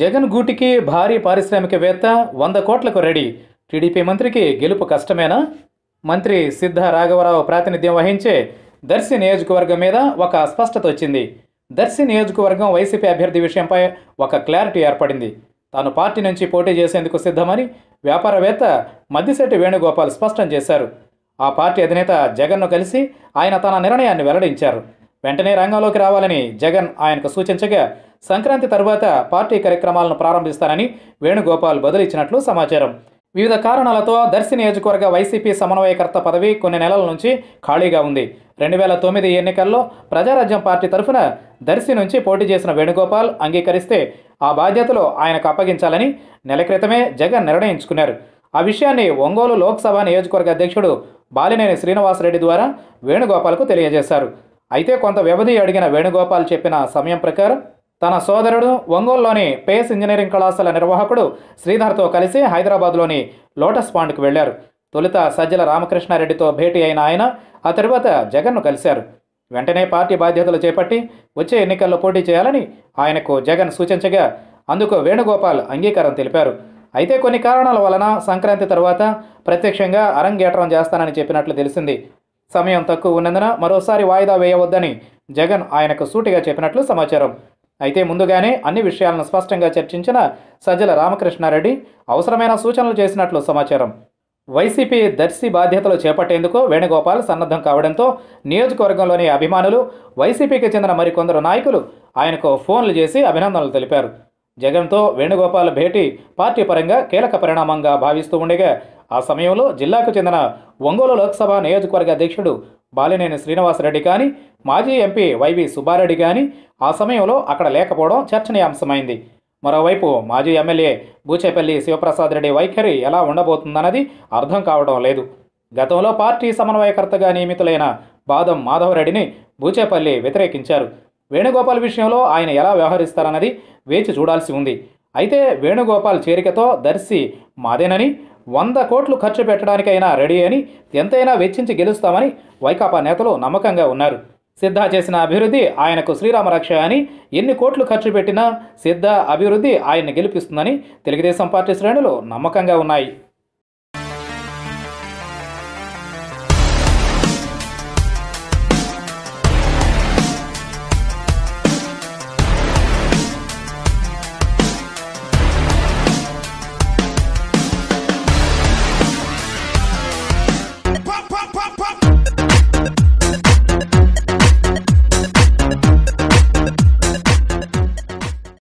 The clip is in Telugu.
జగన్ గూటికి భారీ పారిశ్రామికవేత్త వంద కోట్లకు రెడీ టీడీపీ మంత్రికి గెలుపు కష్టమేనా మంత్రి సిద్ధ రాఘవరావు ప్రాతినిధ్యం వహించే దర్శి నియోజకవర్గం మీద ఒక స్పష్టత వచ్చింది దర్శి నియోజకవర్గం వైసీపీ అభ్యర్థి విషయంపై ఒక క్లారిటీ ఏర్పడింది తాను పార్టీ నుంచి పోటీ చేసేందుకు సిద్ధమని వ్యాపారవేత్త మద్దిశెట్టి వేణుగోపాల్ స్పష్టం చేశారు ఆ పార్టీ అధినేత జగన్ను కలిసి ఆయన తన నిర్ణయాన్ని వెల్లడించారు వెంటనే రంగంలోకి రావాలని జగన్ ఆయనకు సూచించగా సంక్రాంతి తరువాత పార్టీ కార్యక్రమాలను ప్రారంభిస్తానని వేణుగోపాల్ బదులిచ్చినట్లు సమాచారం వివిధ కారణాలతో దర్శి నియోజకవర్గ వైసీపీ సమన్వయకర్త పదవి కొన్ని నెలల నుంచి ఖాళీగా ఉంది రెండు వేల తొమ్మిది ఎన్నికల్లో ప్రజారాజ్యం పార్టీ తరఫున దర్శి నుంచి పోటీ చేసిన వేణుగోపాల్ అంగీకరిస్తే ఆ బాధ్యతలు ఆయనకు అప్పగించాలని నెల క్రితమే జగన్ నిర్ణయించుకున్నారు ఆ విషయాన్ని ఒంగోలు లోక్సభ నియోజకవర్గ అధ్యక్షుడు బాలినేని శ్రీనివాసరెడ్డి ద్వారా వేణుగోపాల్కు తెలియజేశారు అయితే కొంత వ్యవధి అడిగిన వేణుగోపాల్ చెప్పిన సమయం ప్రకారం తన సోదరుడు ఒంగోలులోని పేస్ ఇంజనీరింగ్ కళాశాల నిర్వాహకుడు శ్రీధర్తో కలిసి హైదరాబాద్లోని లోటస్ పాండ్కు వెళ్లారు తొలుత సజ్జల రామకృష్ణారెడ్డితో భేటీ అయిన ఆయన ఆ తరువాత జగన్ను కలిశారు వెంటనే పార్టీ బాధ్యతలు చేపట్టి వచ్చే ఎన్నికల్లో పోటీ చేయాలని ఆయనకు జగన్ సూచించగా అందుకు వేణుగోపాల్ అంగీకారం తెలిపారు అయితే కొన్ని కారణాల వలన సంక్రాంతి తర్వాత ప్రత్యక్షంగా అరంగేట్రం చేస్తానని చెప్పినట్లు తెలిసింది సమయం తక్కువ ఉన్నందున మరోసారి వాయిదా వేయవద్దని జగన్ ఆయనకు సూటిగా చెప్పినట్లు సమాచారం అయితే ముందుగానే అన్ని విషయాలను స్పష్టంగా చర్చించిన సజ్జల రామకృష్ణారెడ్డి అవసరమైన సూచనలు చేసినట్లు సమాచారం వైసీపీ దర్శి బాధ్యతలు చేపట్టేందుకు వేణుగోపాల్ సన్నద్ధం కావడంతో నియోజకవర్గంలోని అభిమానులు వైసీపీకి చెందిన మరికొందరు నాయకులు ఆయనకు ఫోన్లు చేసి అభినందనలు తెలిపారు జగన్తో వేణుగోపాల్ భేటీ పార్టీ పరంగా కీలక పరిణామంగా భావిస్తూ ఉండగా ఆ సమయంలో జిల్లాకు చెందిన ఒంగోలు లోక్సభ నియోజకవర్గ అధ్యక్షుడు బాలినేని శ్రీనివాసరెడ్డి కానీ మాజీ ఎంపీ వైవి సుబ్బారెడ్డి కానీ ఆ సమయంలో అక్కడ లేకపోవడం చర్చనీయాంశమైంది మరోవైపు మాజీ ఎమ్మెల్యే బూచేపల్లి శివప్రసాద్ రెడ్డి వైఖరి ఎలా ఉండబోతుందన్నది అర్థం కావడం లేదు గతంలో పార్టీ సమన్వయకర్తగా నియమితులైన బాదం మాధవరెడ్డిని బూచేపల్లి వ్యతిరేకించారు వేణుగోపాల్ విషయంలో ఆయన ఎలా వ్యవహరిస్తారన్నది వేచి చూడాల్సి ఉంది అయితే వేణుగోపాల్ చేరికతో దర్శి మాదేనని వంద కోట్లు ఖర్చు పెట్టడానికైనా రెడీ అని ఎంతైనా వెచ్చించి గెలుస్తామని వైకాపా నేతలు నమ్మకంగా ఉన్నారు సిద్ధ చేసిన అభివృద్ధి ఆయనకు శ్రీరామరక్ష అని ఎన్ని కోట్లు ఖర్చు పెట్టినా సిద్ధ అభివృద్ధి ఆయన్ని గెలిపిస్తుందని తెలుగుదేశం పార్టీ శ్రేణులు నమ్మకంగా ఉన్నాయి